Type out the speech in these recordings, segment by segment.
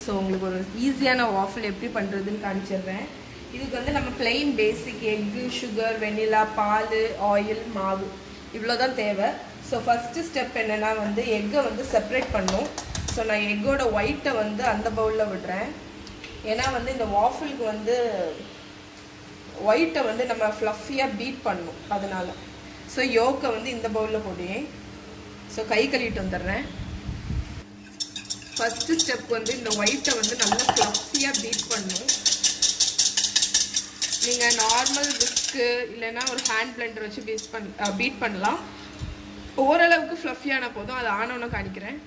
so உங்களுக்கு ஒரு ஈஸியான வாஃபிள் எப்படி பண்ணுறதுன்னு காமிச்சிடுறேன் இதுக்கு வந்து நம்ம plain basic egg sugar vanilla பால் ஆயில் மாவு இவ்வளோ தான் தேவை ஸோ ஃபஸ்ட்டு ஸ்டெப் என்னென்னா வந்து எக்கை வந்து செப்பரேட் பண்ணும் ஸோ நான் எக்கோட ஒயிட்டை வந்து அந்த பவுலில் விடுறேன் ஏன்னா வந்து இந்த வாஃபிளுக்கு வந்து ஒயிட்டை வந்து நம்ம ஃப்ளஃபியாக பீட் பண்ணணும் அதனால ஸோ யோக்கை வந்து இந்த பவுலில் போடுவேன் ஸோ கை கழுவிட்டு வந்துடுறேன் ஃபஸ்ட்டு ஸ்டெப் வந்து இந்த ஒயிட்டை வந்து நல்லா ஃப்ளஃபியாக பீட் பண்ணணும் நீங்கள் நார்மல் விஸ்க்கு இல்லைன்னா ஒரு ஹேண்ட் பிளெண்டர் வச்சு பீட் பண் பீட் பண்ணலாம் ஓரளவுக்கு ஃப்ளஃபியான போதும் அது ஆனவனை காணிக்கிறேன்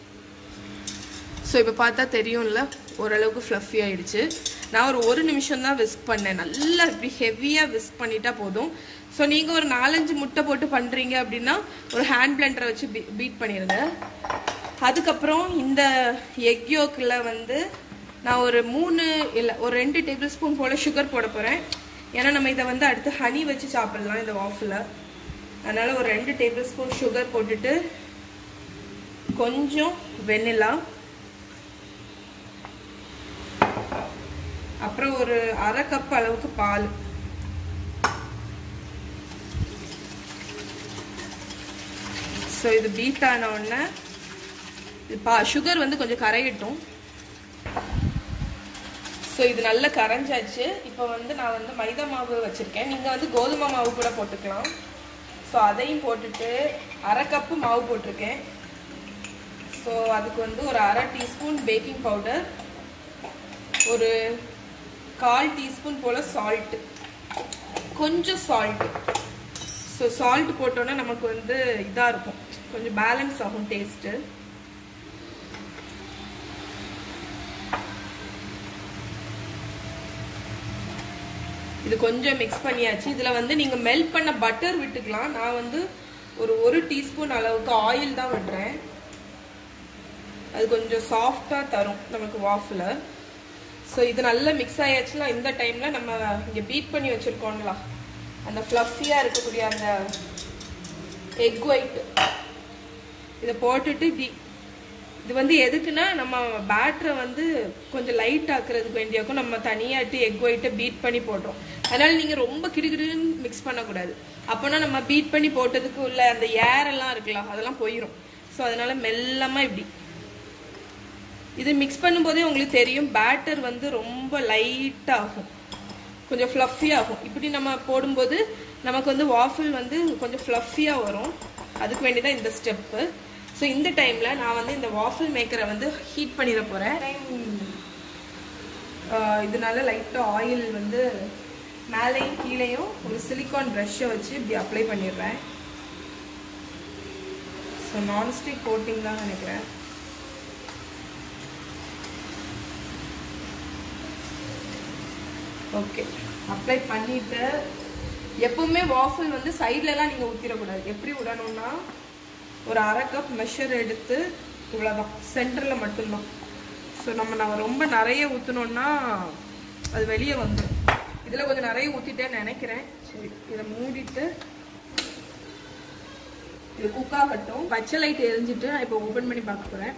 ஸோ இப்போ பார்த்தா தெரியும்ல ஓரளவுக்கு ஃப்ளஃபி ஆயிடுச்சு நான் ஒரு ஒரு நிமிஷம் தான் விஸ்க் பண்ணேன் நல்லா இப்படி ஹெவியாக விஸ்க் பண்ணிட்டா போதும் ஸோ நீங்கள் ஒரு நாலஞ்சு முட்டை போட்டு பண்ணுறீங்க அப்படின்னா ஒரு ஹேண்ட் பிளெண்டரை வச்சு பீ பீட் பண்ணிடுங்க அதுக்கப்புறம் இந்த எக் யோக்கில் வந்து நான் ஒரு மூணு இல்லை ஒரு ரெண்டு டேபிள் ஸ்பூன் போல் சுகர் போட போகிறேன் ஏன்னா நம்ம இதை வந்து அடுத்து ஹனி வச்சு சாப்பிட்லாம் இந்த வாஃபில் அதனால் ஒரு ரெண்டு டேபிள் ஸ்பூன் சுகர் போட்டுட்டு கொஞ்சம் வெண்ணிலா அப்புறம் ஒரு அரை கப் அளவுக்கு பால் ஸோ இது பீட் ஆன உடனே பா சுகர் வந்து கொஞ்சம் கரையட்டும் ஸோ இது நல்லா கரைஞ்சாச்சு இப்போ வந்து நான் வந்து மைதா மாவு வச்சுருக்கேன் நீங்கள் வந்து கோதுமை மாவு கூட போட்டுக்கலாம் ஸோ அதையும் போட்டுட்டு அரை கப்பு மாவு போட்டிருக்கேன் ஸோ அதுக்கு வந்து ஒரு அரை டீஸ்பூன் பேக்கிங் பவுடர் ஒரு கால் டீஸ்பூன் போல் சால்ட்டு கொஞ்சம் சால்ட்டு ஸோ சால்ட் போட்டோன்னா நமக்கு வந்து இதாக இருக்கும் கொஞ்சம் பேலன்ஸ் ஆகும் டேஸ்ட்டு இது கொஞ்சம் மிக்ஸ் பண்ணியாச்சு இதில் வந்து நீங்கள் மெல்ட் பண்ண பட்டர் விட்டுக்கலாம் நான் வந்து ஒரு ஒரு டீஸ்பூன் அளவுக்கு ஆயில் தான் விடுறேன் அது கொஞ்சம் சாஃப்டாக தரும் நமக்கு வாஃபில் ஸோ இது நல்லா மிக்ஸ் ஆயாச்சுன்னா இந்த டைமில் நம்ம இங்கே பீட் பண்ணி வச்சுருக்கோங்களா அந்த ஃப்ளஃபியாக இருக்கக்கூடிய அந்த எக் ஒயிட் இதை போட்டுட்டு இப்படி இது வந்து எதுக்குன்னா நம்ம பேட்டரை வந்து கொஞ்சம் லைட் ஆக்குறதுக்கு வேண்டியாக்கும் நம்ம தனியாட்டு எக் ஒயிட்டை பீட் பண்ணி போடுறோம் அதனால நீங்கள் ரொம்ப கிடுகிடுன்னு மிக்ஸ் பண்ணக்கூடாது அப்போனா நம்ம பீட் பண்ணி போட்டதுக்கு உள்ள அந்த ஏர் எல்லாம் இருக்கலாம் அதெல்லாம் போயிடும் ஸோ அதனால மெல்லமாக இப்படி இது மிக்ஸ் பண்ணும்போதே உங்களுக்கு தெரியும் பேட்டர் வந்து ரொம்ப லைட்டாகும் கொஞ்சம் ஃப்ளஃபி ஆகும் இப்படி நம்ம போடும்போது நமக்கு வந்து வாஃபிள் வந்து கொஞ்சம் ஃப்ளஃபியாக வரும் அதுக்கு வேண்டி தான் இந்த ஸ்டெப்பு ஸோ இந்த டைமில் நான் வந்து இந்த வாஃபிள் மேக்கரை வந்து ஹீட் பண்ணிட போகிறேன் இதனால லைட்டாக ஆயில் வந்து மேலேயும் கீழேயும் ஒரு சிலிக்கான் ப்ரஷ்ஷை வச்சு இப்படி அப்ளை பண்ணிடுறேன் ஸோ நான்ஸ்டிக் கோட்டிங் தான் நினைக்கிறேன் ஓகே அப்ளை பண்ணிட்டு எப்பவுமே வாஃபிள் வந்து சைட்லலாம் நீங்கள் ஊற்றிடக்கூடாது எப்படி விடணும்னா ஒரு அரை கப் மெஷர் எடுத்து இவ்வளோதான் சென்டரில் மட்டும்தான் ஸோ நம்ம நம்ம ரொம்ப நிறைய ஊற்றினோன்னா அது வெளியே வந்துடும் இதில் கொஞ்சம் நிறைய ஊற்றிட்டேன்னு நினைக்கிறேன் சரி இதை மூடிட்டு இது குக் ஆகட்டும் பச்சை லைட் எரிஞ்சிட்டு நான் இப்போ ஓப்பன் பண்ணி பார்க்க போகிறேன்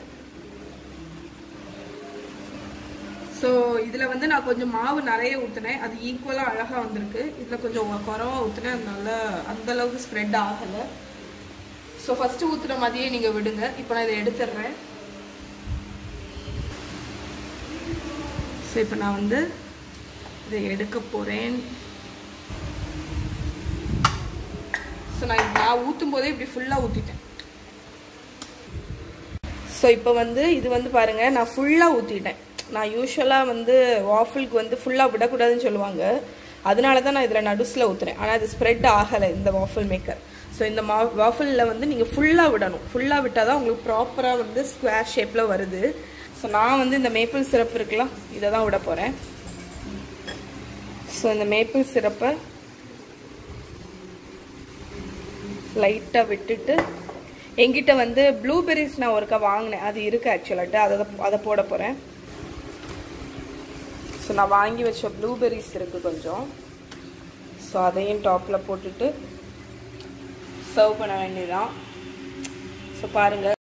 ஸோ இதில் வந்து நான் கொஞ்சம் மாவு நிறைய ஊற்றினேன் அது ஈக்குவலாக அழகாக வந்திருக்கு இதில் கொஞ்சம் குறவாக ஊற்றினேன் அதனால அந்த அளவுக்கு ஸ்ப்ரெட் ஆகலை ஸோ ஃபஸ்ட்டு ஊற்றுன மாதிரியே நீங்கள் விடுங்க இப்போ நான் இதை எடுத்துடுறேன் ஸோ இப்போ நான் வந்து இதை எடுக்க போகிறேன் ஸோ நான் நான் ஊற்றும் போதே இப்படி ஃபுல்லாக ஊற்றிட்டேன் ஸோ இப்போ வந்து இது வந்து பாருங்கள் நான் ஃபுல்லாக ஊற்றிட்டேன் நான் யூஸ்வலாக வந்து வாஃபிளுக்கு வந்து ஃபுல்லாக விடக்கூடாதுன்னு சொல்லுவாங்க அதனால தான் நான் இதில் நடுஸில் ஊற்றுறேன் ஆனால் அது ஸ்ப்ரெட் ஆகலை இந்த வாஃபிள் மேக்கர் ஸோ இந்த மா வாஃபிளில் வந்து நீங்கள் ஃபுல்லாக விடணும் ஃபுல்லாக விட்டால் தான் உங்களுக்கு ப்ராப்பராக வந்து ஸ்கொயர் ஷேப்பில் வருது ஸோ நான் வந்து இந்த மேப்பிள் சிரப் இருக்கலாம் இதை தான் விட போகிறேன் ஸோ இந்த மேப்பிள் சிரப்பை லைட்டாக விட்டுட்டு எங்கிட்ட வந்து ப்ளூபெரிஸ் நான் ஒருக்கா வாங்கினேன் அது இருக்குது ஆக்சுவலாட்டு அதை அதை போட போகிறேன் ஸோ நான் வாங்கி வச்ச ப்ளூபெரிஸ் இருக்குது கொஞ்சம் ஸோ அதையும் டாப்பில் போட்டுட்டு சர்வ் பண்ண வேண்டியதான் ஸோ பாருங்கள்